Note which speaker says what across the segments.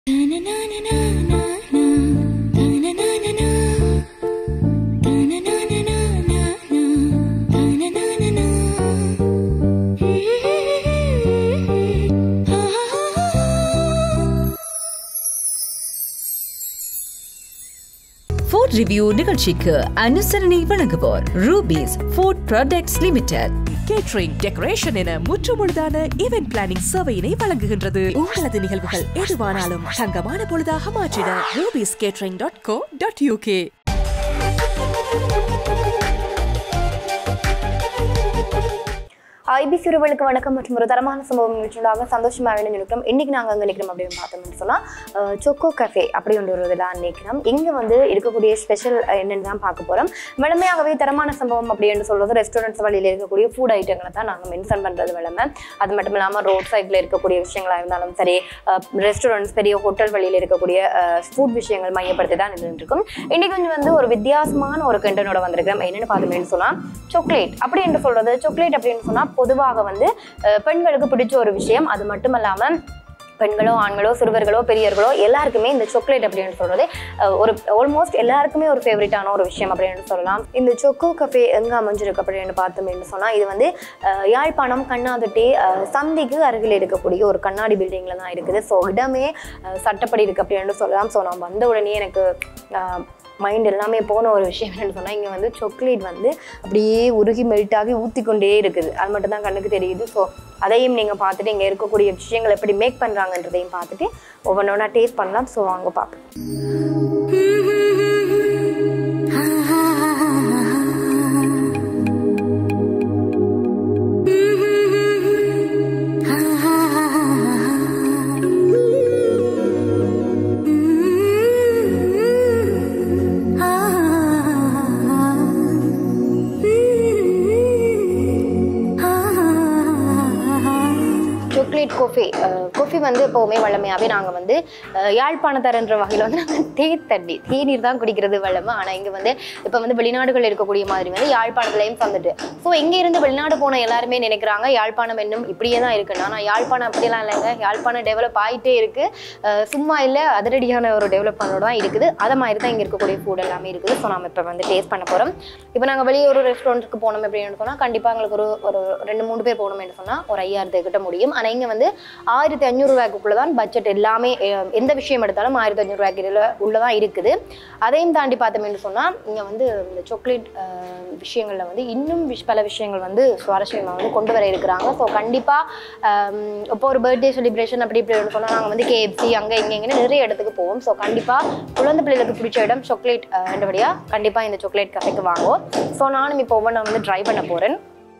Speaker 1: food review நிகழ்ச்சிக்கு அனுசரணை வழங்குவோர் Rubies food products limited
Speaker 2: catering decoration என முற்றுமுழுதான ஈவென்ட் பிளானிங் சேவையினை வழங்குகின்றது உங்களது நிகழ்வுகள் எதுவானாலும் தங்கமான பொழுதாக மாற்றிட Rubies catering dot co dot UK
Speaker 3: IBC உறவுகளுக்கு வணக்கம் மற்றும் ஒரு தரமான சம்பவம் நிகழ்ச்சியாக சந்தோஷமாக நினைக்கிறோம் இன்னைக்கு நாங்கள் அங்கே நிற்கிறோம் அப்படின்னு பார்த்தோம்னு சொன்னால் சொக்கோ கஃபே அப்படின்ற ஒரு இதில் நிற்கிறோம் இங்கே வந்து இருக்கக்கூடிய ஸ்பெஷல் என்னென்னு தான் பார்க்க போகிறோம் வழமையாகவே தரமான சம்பவம் அப்படின்னு சொல்றது ரெஸ்டாரண்ட்ஸ் வழியில் இருக்கக்கூடிய ஃபுட் ஐட்டங்களை தான் நாங்கள் மென்ஷன் பண்ணுறது வழமை அது மட்டும் இல்லாமல் ரோட் சைடில் இருக்கக்கூடிய விஷயங்களாக இருந்தாலும் சரி ரெஸ்டாரண்ட்ஸ் பெரிய ஹோட்டல் வழியில் இருக்கக்கூடிய ஃபுட் விஷயங்கள் மையப்படுத்தி தான் நின்றுட்டு இருக்கும் இன்னைக்கு கொஞ்சம் வந்து ஒரு வித்தியாசமான ஒரு கண்டனோட வந்திருக்கிறோம் என்னென்னு பார்த்தோம்னு சொன்னால் சாக்லேட் அப்படி என்று சொல்றது சாக்லேட் அப்படின்னு சொன்னால் பொதுவாக வந்து அஹ், பெண்களுக்கு பிடிச்ச ஒரு விஷயம் அது மட்டும் இல்லாமல் பெண்களோ ஆண்களோ சிறுவர்களோ பெரியவர்களோ எல்லாருக்குமே இந்த சாக்லேட் அப்படின்னு சொல்றது அஹ், ஒரு ஆல்மோஸ்ட் எல்லாருக்குமே ஒரு ஃபேவரட்டான ஒரு விஷயம் அப்படின்னு சொல்லலாம் இந்த சொக்கோ கஃபே எங்கே அமைஞ்சிருக்கு அப்படின்னு பார்த்தோம்னு சொன்னால் இது வந்து அஹ், யாழ்ப்பாணம் கண்ணாதொட்டி அஹ், சந்திக்கு அருகில் இருக்கக்கூடிய ஒரு கண்ணாடி பில்டிங்கில் தான் இருக்குது ஸோ இடமே அஹ், சட்டப்படி இருக்குது அப்படின்னு சொல்லலாம் ஸோ நான் வந்த உடனே எனக்கு மைண்ட் எல்லாமே போன ஒரு விஷயம் என்னன்னு சொன்னால் இங்கே வந்து சாக்லேட் வந்து அப்படியே உருகி மெல்ட் ஆகி ஊற்றி கொண்டே இருக்குது அது மட்டும் தான் கண்ணுக்கு தெரியுது ஸோ அதையும் நீங்கள் பார்த்துட்டு இங்கே இருக்கக்கூடிய விஷயங்கள் எப்படி மேக் பண்ணுறாங்கன்றதையும் பார்த்துட்டு ஒவ்வொன்றா டேஸ்ட் பண்ணலாம் ஸோ வாங்க பார்ப்போம் சாக்லேட் கோஃபி கோஃபி வந்து எப்போவுமே வழமையாகவே நாங்கள் வந்து அஹ், யாழ்ப்பாணத்தரன்ற வகையில் வந்து நாங்கள் தேன் தண்ணி தேநீர் தான் குடிக்கிறது வழமை ஆனால் இங்கே வந்து இப்போ வந்து வெளிநாடுகள் இருக்கக்கூடிய மாதிரி வந்து யாழ்ப்பாணத்துலேயும் வந்துட்டு ஸோ இங்கே இருந்து வெளிநாடு போன எல்லாருமே நினைக்கிறாங்க யாழ்ப்பாணம் இன்னும் இப்படியே தான் இருக்குன்னு ஆனால் யாழ்ப்பாணம் அப்படிலாம் இல்லைங்க யாழ்ப்பாணம் டெவலப் ஆகிட்டே இருக்குது சும்மா இல்லை அதிரடியான ஒரு டெவலப்மெண்டோட தான் இருக்குது அதை மாதிரி தான் இங்கே இருக்கக்கூடிய ஃபுட் எல்லாமே இருக்குது ஸோ நம்ம இப்போ வந்து டேஸ்ட் பண்ண போகிறோம் இப்போ நாங்கள் வெளியே ஒரு ரெஸ்டாரண்ட்டுக்கு போனோம் அப்படின்னு சொன்னால் கண்டிப்பாக எங்களுக்கு ஒரு ஒரு ரெண்டு மூணு பேர் போகணும்னு சொன்னால் ஒரு ஐயாயிரத்து கிட்ட முடியும் ஆனால் இங்கே வந்து ஆயிரத்தி ஐநூறுரூவாய்க்குள்ளே தான் பட்ஜெட் எல்லாமே அஹ், எந்த விஷயம் எடுத்தாலும் ஆயிரத்தி ஐநூறுரூவாய்க்கு உள்ள தான் இருக்குது அதையும் தாண்டி பார்த்தோம்னு சொன்னால் இங்கே வந்து இந்த சாக்லேட் விஷயங்களில் வந்து இன்னும் விஷ் பல விஷயங்கள் வந்து சுவாரஸ்யமாக வந்து கொண்டு வர இருக்கிறாங்க ஸோ கண்டிப்பாக இப்போ ஒரு பர்த்டே செலிப்ரேஷன் அப்படி இப்படி சொன்னால் நாங்கள் வந்து கேஎஃப்சி அங்கே இங்கே இங்கேன்னு நிறைய இடத்துக்கு போவோம் ஸோ கண்டிப்பாக குழந்தை பிள்ளைகளுக்கு பிடிச்ச இடம் சாக்லேட் ரெண்டுபடியாக கண்டிப்பாக இந்த சாக்லேட் கஃபேக்கு வாங்குவோம் ஸோ நானும் இப்போ ஒவ்வொன்றை வந்து ட்ரை பண்ண போகிறேன்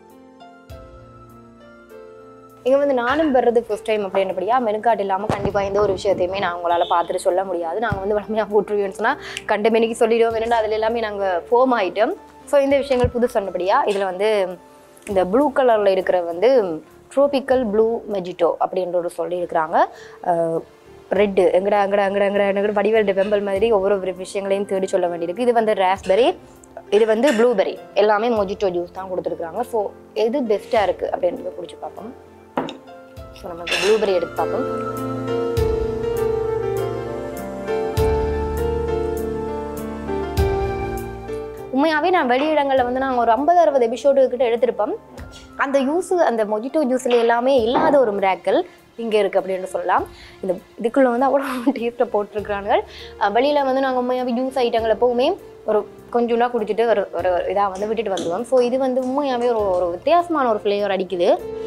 Speaker 3: இங்கே வந்து நானும் வர்றது ஃபர்ஸ்ட் டைம் அப்படின்றபடியா மெனுக்கார்டு இல்லாமல் கண்டிப்பாக எந்த ஒரு விஷயத்தையுமே நான் உங்களால் பார்த்துட்டு சொல்ல முடியாது நாங்கள் வந்து வளமையாக போட்டுருவோம்னு சொன்னால் கண்ட மெனிக்கு சொல்லிடுவோம் என்னென்னா அதில் எல்லாமே நாங்கள் ஃபோம் ஆகிட்டோம் ஸோ இந்த விஷயங்கள் புது சொன்னபடியா இதில் வந்து இந்த ப்ளூ கலரில் இருக்கிற வந்து ட்ரோபிக்கல் ப்ளூ மெஜிட்டோ அப்படின்ற ஒரு சொல்லி இருக்கிறாங்க ரெட்டு எங்கடா எங்கடா எங்கடா எங்கடா எங்கடா வடிவேல் வெம்பல் மாதிரி ஒவ்வொரு ஒரு விஷயங்களையும் தேடி சொல்ல வேண்டியிருக்கு இது வந்து ராஸ்பெரி இது வந்து ப்ளூபெரி எல்லாமே மொஜிட்டோ ஜூஸ் தான் கொடுத்துருக்குறாங்க ஸோ எது பெஸ்ட்டாக இருக்குது அப்படின்றத குடிச்சு பார்ப்போம் ஸோ நம்ம ப்ளூபெரி எடுத்து பார்ப்போம் உண்மையாகவே நான் வெளியிடங்களில் வந்து நாங்கள் ஒரு ஐம்பது அறுபது எபிசோடு கிட்ட எடுத்திருப்போம் அந்த யூஸ் அந்த மொஜிட்டோ ஜூஸில் எல்லாமே இல்லாத ஒரு மிராக்கல் இங்கே இருக்குது அப்படின்னு சொல்லலாம் இந்த இதுக்குள்ளே வந்து அவ்வளோ டேஸ்ட்டை போட்டிருக்கிறாங்க வெளியில் வந்து நாங்கள் உண்மையாகவே ஜூஸ் ஐட்டங்கள் எப்போவுமே ஒரு கொஞ்சோண்டா குடிச்சிட்டு ஒரு ஒரு இதாக வந்து விட்டுட்டு வந்துடுவோம் ஸோ இது வந்து உண்மையாகவே ஒரு ஒரு வித்தியாசமான ஒரு ஃப்ளேவர் அடிக்குது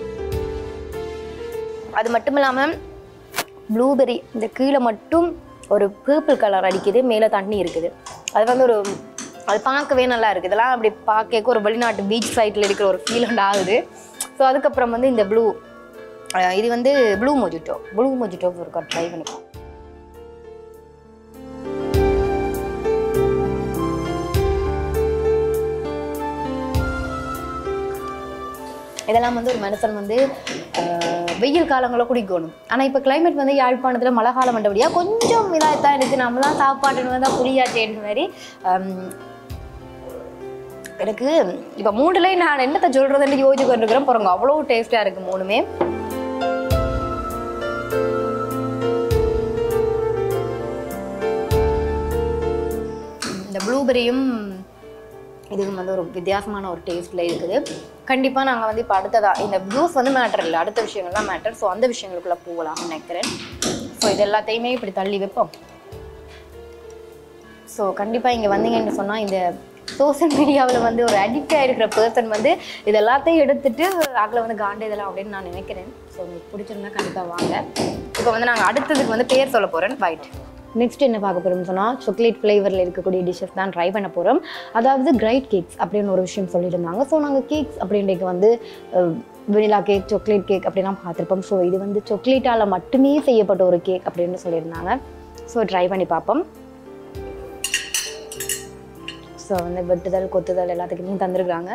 Speaker 3: அது மட்டும் இல்லாமல் ப்ளூபெரி இந்த கீழே மட்டும் ஒரு பர்பிள் கலர் அடிக்குது மேலே தண்ணி இருக்குது அது வந்து ஒரு அது பார்க்கவே நல்லா இருக்குது இதெல்லாம் அப்படி பார்க்க ஒரு வெளிநாட்டு பீச் சைட்டில் இருக்கிற ஒரு ஃபீல் ஒன்று ஆகுது ஸோ அதுக்கப்புறம் வந்து இந்த ப்ளூ இது வந்து ப்ளூ மொஜிட்டோ ப்ளூ மொஜிட்டோ ஒரு ட்ரை பண்ணிப்போம் இதெல்லாம் வந்து ஒரு மனுஷன் வந்து ஆஹ், வெயில் காலங்களில் குடிக்கணும் ஆனால் இப்போ climate வந்து யாழ்ப்பாணத்தில் மழை காலம் மண்டபடியாக கொஞ்சம் இதாக தான் இருக்குது நம்ம தான் சாப்பாட்டுன்னு வந்தால் புளியாச்சேன்ற மாதிரி ஆம், எனக்கு இப்போ மூணுலேயும் நான் என்னத்தை சொல்கிறதுன்னு யோசிச்சு கொண்டிருக்கிறேன் பாருங்க அவ்வளோ டேஸ்ட்டாக இருக்குது மூணுமே ப்ளூபெரியும் இதுவும் வந்து ஒரு வித்தியாசமான ஒரு டேஸ்ட்டில் இருக்குது கண்டிப்பாக நாங்கள் வந்து இப்போ அடுத்ததாக இந்த ஜூஸ் வந்து மேட்டர் இல்லை அடுத்த விஷயங்கள் தான் மேட்டர் ஸோ அந்த விஷயங்களுக்குள்ளே போகலாம்னு நினைக்கிறேன் ஸோ இது எல்லாத்தையுமே இப்படி தள்ளி வைப்போம் ஸோ கண்டிப்பாக இங்கே வந்தீங்கன்னு சொன்னால் இந்த சோஷியல் மீடியாவில் வந்து ஒரு அடிக்ட் ஆகிருக்கிற பர்சன் வந்து இது எல்லாத்தையும் எடுத்துட்டு அதில் வந்து காண்டு இதெல்லாம் அப்படின்னு நான் நினைக்கிறேன் ஸோ உங்களுக்கு பிடிச்சிருந்தா கண்டிப்பாக வாங்க இப்போ வந்து நாங்கள் அடுத்ததுக்கு வந்து பேர் சொல்ல போகிறேன் வைட் நெக்ஸ்ட் என்ன பார்க்க போகிறோம்னு சொன்னால் சாக்லேட் ஃப்ளேவரில் இருக்கக்கூடிய டிஷ்ஷஸ் தான் ட்ரை பண்ண போகிறோம் அதாவது கிரைட் கேக்ஸ் அப்படின்னு ஒரு விஷயம் சொல்லியிருந்தாங்க ஸோ நாங்கள் கேக்ஸ் அப்படின்றதுக்கு வந்து வெனிலா கேக் சாக்லேட் கேக் அப்படிலாம் பார்த்துருப்போம் ஸோ இது வந்து சாக்லேட்டால் மட்டுமே செய்யப்பட்ட ஒரு கேக் அப்படின்னு சொல்லியிருந்தாங்க ஸோ ட்ரை பண்ணி பார்ப்போம் ஸோ வந்து வெட்டுதல் கொத்துதல் எல்லாத்துக்குமே தந்துருக்குறாங்க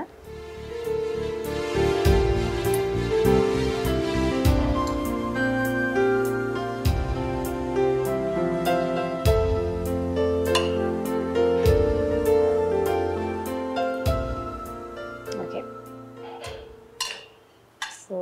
Speaker 3: ஓகே ஸோ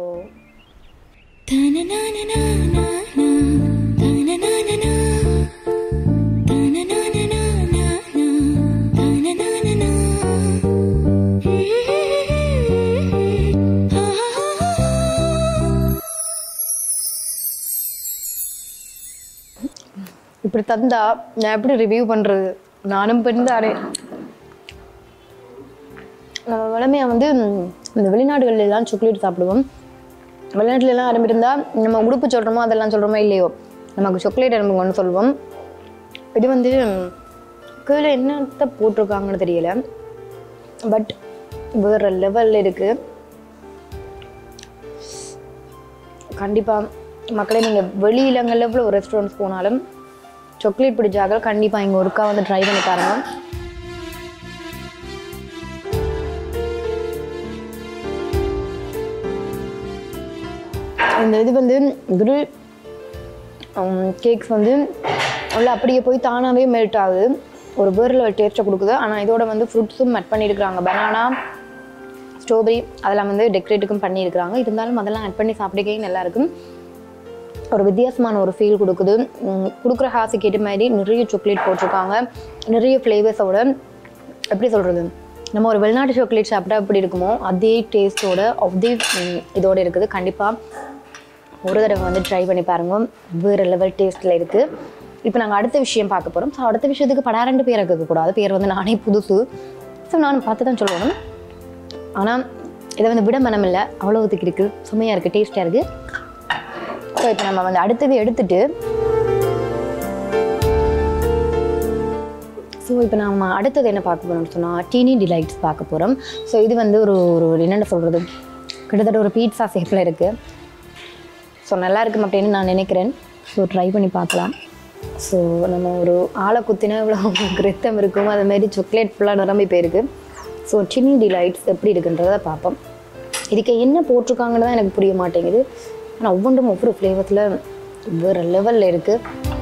Speaker 3: இப்படி தந்தா நான் எப்படி ரிவ்யூ பண்ணுறது நானும் பெண்தானே நம்ம வளமையாக வந்து ம், இந்த வெளிநாடுகள்ல எல்லாம் சாக்லேட் சாப்பிடுவோம் வெளிநாட்டுல எல்லாம் ஆரம்பிருந்தா நம்ம உடுப்பு சொல்கிறோமோ அதெல்லாம் சொல்கிறோமோ இல்லையோ நமக்கு சாக்லேட் அனுப்புங்கன்னு சொல்லுவோம் இது வந்து ம், கீழே என்னத்தை போட்டிருக்காங்கன்னு தெரியல பட் வேறு லெவலில் இருக்குது கண்டிப்பாக மக்களே நீங்கள் வெளியிலங்களில் எவ்வளோ ரெஸ்டாரண்ட்ஸ் போனாலும் சாக்லேட் பிடிச்சாக கண்டிப்பாக இங்கே ஒருக்கா வந்து ட்ரை பண்ணி பாருங்க இந்த இது வந்து கிரில் கேக்ஸ் வந்து உள்ள அப்படியே போய் தானாகவே மெல்ட் ஆகுது ஒரு வேரில் டேஸ்ட்டை கொடுக்குது ஆனால் இதோட வந்து ஃப்ரூட்ஸும் மெட் பண்ணியிருக்கிறாங்க பனானா ஸ்ட்ராபெரி அதெல்லாம் வந்து டெக்கரேட்டுக்கும் பண்ணியிருக்கிறாங்க இருந்தாலும் அதெல்லாம் ஆட் பண்ணி சாப்பிடவே நல்லா இருக்கும் ஒரு வித்தியாசமான ஒரு ஃபீல் கொடுக்குது உம், கொடுக்குற ஹாஸுக்கு ஏற்ற மாதிரி நிறைய சாக்லேட் போட்டிருக்காங்க நிறைய ஃப்ளேவர்ஸோட எப்படி சொல்கிறது நம்ம ஒரு வெளிநாட்டு சாக்லேட் சாப்பிட்டா எப்படி இருக்குமோ அதே டேஸ்ட்டோட அதே உம், இதோட இருக்குது கண்டிப்பாக ஒரு தடவை வந்து ட்ரை பண்ணி பாருங்க வேறு லெவல் டேஸ்ட்டில் இருக்குது இப்போ நாங்கள் அடுத்த விஷயம் பார்க்க போகிறோம் ஸோ அடுத்த விஷயத்துக்கு படாரண்டு பேர் இருக்கக்கூடாது பேர் வந்து நானே புதுசு ஸோ நானும் பார்த்து தான் சொல்லணும் ஆனால் இதை வந்து விட மனம் இல்லை அவ்வளோத்துக்கு இருக்குது சுமையாக இருக்குது டேஸ்ட்டாக இருக்குது ஸோ இப்போ நம்ம வந்து அடுத்தது எடுத்துட்டு ஸோ இப்போ நம்ம அடுத்தது என்ன பார்க்க போகிறோம்னு சொன்னால் டீனி டிலைட்ஸ் பார்க்க போகிறோம் ஸோ இது வந்து ஒரு ஒரு என்னென்ன சொல்கிறது கிட்டத்தட்ட ஒரு பீட்சா ஷேப்பில் இருக்குது ஸோ நல்லா இருக்கும் அப்படின்னு நான் நினைக்கிறேன் ஸோ ட்ரை பண்ணி பார்க்கலாம் ஸோ நம்ம ஒரு ஆளை குத்தினா இவ்வளோ கிருத்தம் இருக்கும் அது மாதிரி சாக்லேட் ஃபுல்லாக நிரம்பி போயிருக்கு ஸோ சின்னி டிலைட்ஸ் எப்படி இருக்குன்றதை பார்ப்போம் இதுக்கு என்ன போட்டிருக்காங்கன்னு தான் எனக்கு புரிய மாட்டேங்குது ஆனால் ஒவ்வொன்றும் ஒவ்வொரு ஃப்ளேவர்ஸில் வேறு லெவலில் இருக்குது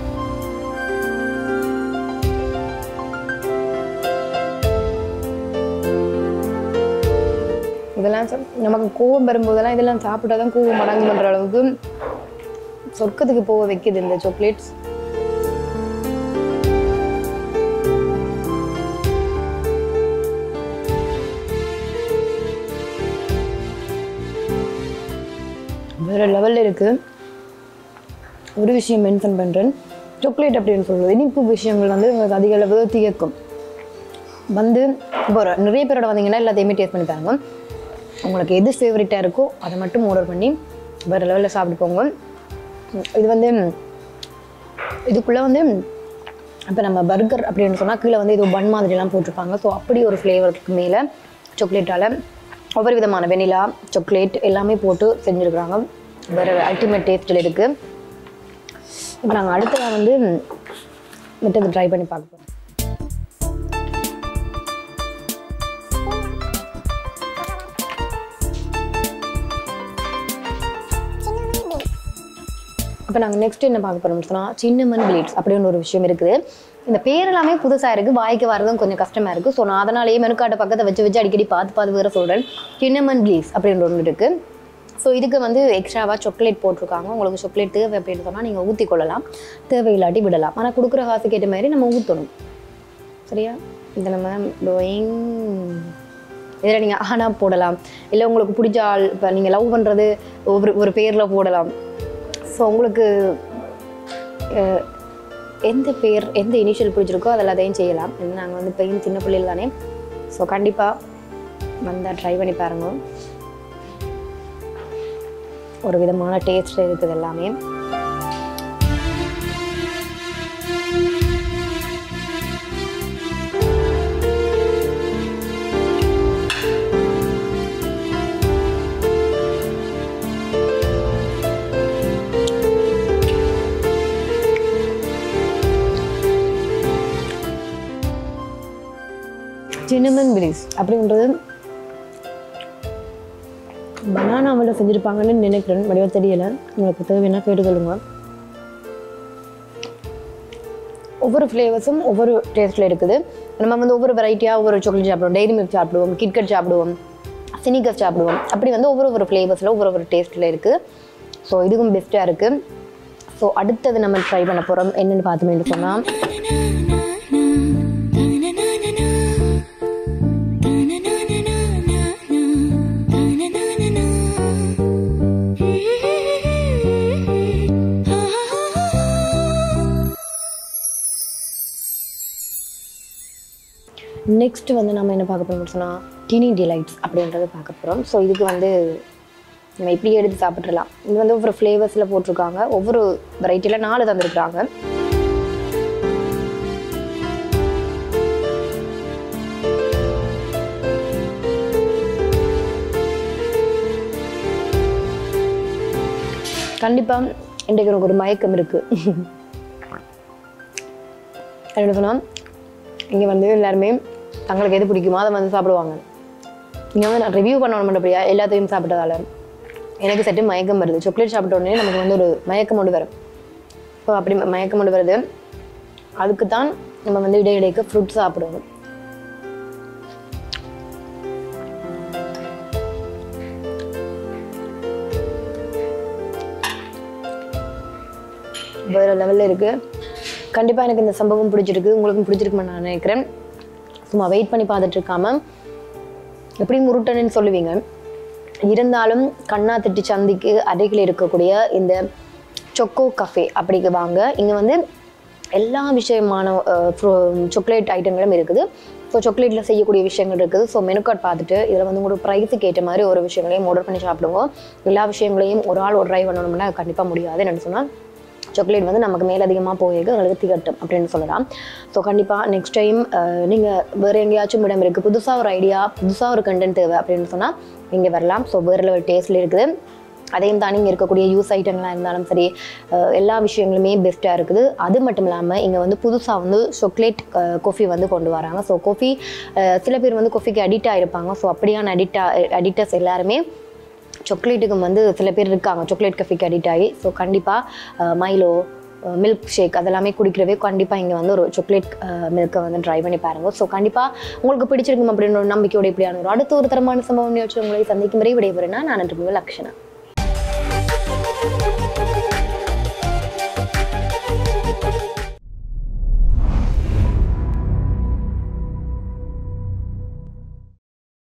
Speaker 3: இதெல்லாம் சாப்- நமக்கு கோவம் வரும்போதெல்லாம் இதெல்லாம் சாப்பிட்டா தான் கோவம் மடங்கு பண்ணுற அளவுக்கு சொர்க்கத்துக்கு போக வைக்குது இந்த சாக்லேட்ஸ் வேற லெவலில் இருக்கு ஒரு விஷயம் மென்ஷன் பண்ணுறேன் சாக்லேட் அப்படின்னு சொல்றது இனிப்பு விஷயங்கள் வந்து உங்களுக்கு அதிக அளவு தீர்க்கும் வந்து இப்போ ஒரு நிறைய பேரோட வந்தீங்கன்னா எல்லாத்தையுமே டேஸ்ட் பண்ணி பாருங்க உங்களுக்கு எது ஃபேவரட்டாக இருக்கோ அதை மட்டும் ஆர்டர் பண்ணி வேறு லெவலில் சாப்பிட்டு போங்க இது வந்து இதுக்குள்ளே வந்து இப்போ நம்ம பர்கர் அப்படின்னு சொன்னால் கீழே வந்து இது பன் மாதிரிலாம் போட்டிருப்பாங்க ஸோ அப்படி ஒரு ஃப்ளேவருக்கு மேலே சாக்லேட்டால் ஒவ்வொரு விதமான வெனிலா சாக்லேட் எல்லாமே போட்டு செஞ்சுருக்குறாங்க வேறு அல்டிமேட் டேஸ்ட்டில் இருக்குது இப்போ நாங்கள் அடுத்ததாக வந்து மற்றது ட்ரை பண்ணி பார்க்க போகிறோம் அப்போ நாங்கள் நெக்ஸ்ட் என்ன பார்க்க போகிறோம்னு சொன்னால் சின்னமன் பிளேட்ஸ் அப்படின்னு ஒரு விஷயம் இருக்குது இந்த பேர் எல்லாமே புதுசாக இருக்குது வாய்க்கு வரதும் கொஞ்சம் கஷ்டமாக இருக்குது ஸோ நான் அதனாலேயே மெனுக்காட்டை பக்கத்தை வச்சு வச்சு அடிக்கடி பார்த்து பார்த்து வேறு சொல்கிறேன் சின்னமன் பிளேட்ஸ் அப்படின்ற ஒன்று இருக்குது ஸோ இதுக்கு வந்து எக்ஸ்ட்ராவாக சாக்லேட் போட்டிருக்காங்க உங்களுக்கு சாக்லேட் தேவை அப்படின்னு சொன்னால் நீங்கள் ஊற்றி கொள்ளலாம் தேவையில்லாட்டி விடலாம் ஆனால் கொடுக்குற காசுக்கு ஏற்ற மாதிரி நம்ம ஊற்றணும் சரியா இதை நம்ம டோயிங் இதில் நீங்கள் ஆனா போடலாம் இல்லை உங்களுக்கு பிடிச்ச ஆள் இப்போ நீங்கள் லவ் பண்ணுறது ஒரு ஒரு பேரில் போடலாம் ஸோ உங்களுக்கு அஹ், எந்த பேர் எந்த இனிஷியல் பிடிச்சிருக்கோ அதில் அதையும் செய்யலாம் ஏன்னா நாங்கள் வந்து பெயின் சின்ன பிள்ளைகள் தானே ஸோ கண்டிப்பாக வந்தால் ட்ரை பண்ணி பாருங்க ஒரு விதமான டேஸ்ட் இருக்குது எல்லாமே சின்னமன் பிரிஸ் அப்படின்றது பனானாவில் செஞ்சுருப்பாங்கன்னு நினைக்கிறேன் வடிவ தெரியல உங்களுக்கு தேவைன்னா கேட்டுக்கொள்ளுங்க ஒவ்வொரு ஃப்ளேவர்ஸும் ஒவ்வொரு டேஸ்ட்டில் இருக்குது நம்ம வந்து ஒவ்வொரு வெரைட்டியாக ஒவ்வொரு சாக்லேட் சாப்பிடுவோம் டெய்ரி மில்க் சாப்பிடுவோம் கிட்கட் சாப்பிடுவோம் சினிகர் சாப்பிடுவோம் அப்படி வந்து ஒவ்வொரு ஒரு ஃப்ளேவர்ஸில் ஒவ்வொரு ஒரு டேஸ்ட்டில் இருக்குது ஸோ இதுவும் பெஸ்ட்டாக இருக்குது ஸோ அடுத்தது நம்ம ட்ரை பண்ண போகிறோம் என்னென்னு பார்த்தோம்னு சொன்னால் நெக்ஸ்ட் வந்து நம்ம என்ன பார்க்க போகிறோம்னு சொன்னால் டினி டிலைட்ஸ் அப்படின்றத பார்க்க போகிறோம் ஸோ இதுக்கு வந்து நம்ம இப்படி எடுத்து சாப்பிட்றலாம் இது வந்து ஒவ்வொரு ஃப்ளேவர்ஸில் போட்டிருக்காங்க ஒவ்வொரு வெரைட்டியில் நாலு தந்திருக்கிறாங்க கண்டிப்பாக இன்றைக்கு எனக்கு ஒரு மயக்கம் இருக்குது என்ன சொன்னால் இங்கே வந்து எல்லாருமே தங்களுக்கு எது பிடிக்குமோ அதை வந்து சாப்பிடுவாங்க இங்கே வந்து நான் ரிவ்யூ பண்ணணும் அப்படியா எல்லாத்தையும் சாப்பிட்டதால எனக்கு சற்று மயக்கம் வருது சாக்லேட் சாப்பிட்ட உடனே நமக்கு வந்து ஒரு மயக்கம் கொண்டு வரும் ஸோ அப்படி ம- மயக்கம் கொண்டு வருது அதுக்கு தான் நம்ம வந்து இடையிடைக்கு ஃப்ரூட் சாப்பிடுவோம் வேறு லெவலில் இருக்குது கண்டிப்பாக எனக்கு இந்த சம்பவம் பிடிச்சிருக்கு உங்களுக்கும் பிடிச்சிருக்குன்னு நான் நினைக்கிறேன் சும்மா வெயிட் பண்ணி பார்த்துட்டு இருக்காம எப்படி முருட்டனுன்னு சொல்லுவீங்க இருந்தாலும் கண்ணா திட்டி சந்திக்கு அருகில் இருக்கக்கூடிய இந்த சொக்கோ கஃபே அப்படிக்கு வாங்க இங்கே வந்து எல்லா விஷயமான சாக்லேட் ஐட்டங்களும் இருக்குது ஸோ சாக்லேட்டில் செய்யக்கூடிய விஷயங்கள் இருக்குது ஸோ மெனு கார்ட் பார்த்துட்டு இதில் வந்து உங்களுக்கு ப்ரைஸுக்கு ஏற்ற மாதிரி ஒரு விஷயங்களையும் ஆர்டர் பண்ணி சாப்பிடுவோம் எல்லா விஷயங்களையும் ஒரு ஆள் ஒரு ட்ரை பண்ணணும்னா கண்டிப்பாக முடியாது என்னென்னு சொன்னால் சாக்லேட் வந்து நமக்கு மேலதிகமாக போயிருக்கு எங்களுக்கு திகட்டும் அப்படின்னு சொல்லலாம் ஸோ கண்டிப்பாக நெக்ஸ்ட் டைம் நீங்கள் வேறு எங்கேயாச்சும் இடம் இருக்குது புதுசாக ஒரு ஐடியா புதுசாக ஒரு கண்டென்ட் தேவை அப்படின்னு சொன்னால் இங்கே வரலாம் ஸோ வேறு லெவல் டேஸ்ட்டில் இருக்குது அதையும் தாண்டி இங்கே இருக்கக்கூடிய யூஸ் ஐட்டங்களாக இருந்தாலும் சரி அஹ், எல்லா விஷயங்களுமே பெஸ்ட்டாக இருக்குது அது மட்டும் இல்லாமல் இங்கே வந்து புதுசாக வந்து சாக்லேட் காஃபி வந்து கொண்டு வராங்க ஸோ காஃபி சில பேர் வந்து காஃபிக்கு அடிக்ட் ஆகிருப்பாங்க ஸோ அப்படியான அடிக்ட் அடிக்டர்ஸ் எல்லாருமே சாக்லேட்டுக்கு வந்து சில பேர் இருக்காங்க சாக்லேட் கஃபிக்கு அடிக்ட் ஆகி ஸோ கண்டிப்பாக மைலோ மில்க் ஷேக் அதெல்லாமே குடிக்கிறவே கண்டிப்பாக இங்கே வந்து ஒரு சாக்லேட் மில்க்கை வந்து ட்ரை பண்ணி பாருங்க ஸோ கண்டிப்பாக உங்களுக்கு பிடிச்சிருக்கும் அப்படின்னு ஒரு நம்பிக்கையோட இப்படியான ஒரு அடுத்த ஒரு தரமான சம்பவம் நிகழ்ச்சி உங்களை சந்திக்கும் வரை விடைபெறேன்னா நான் நன்றி லக்ஷனா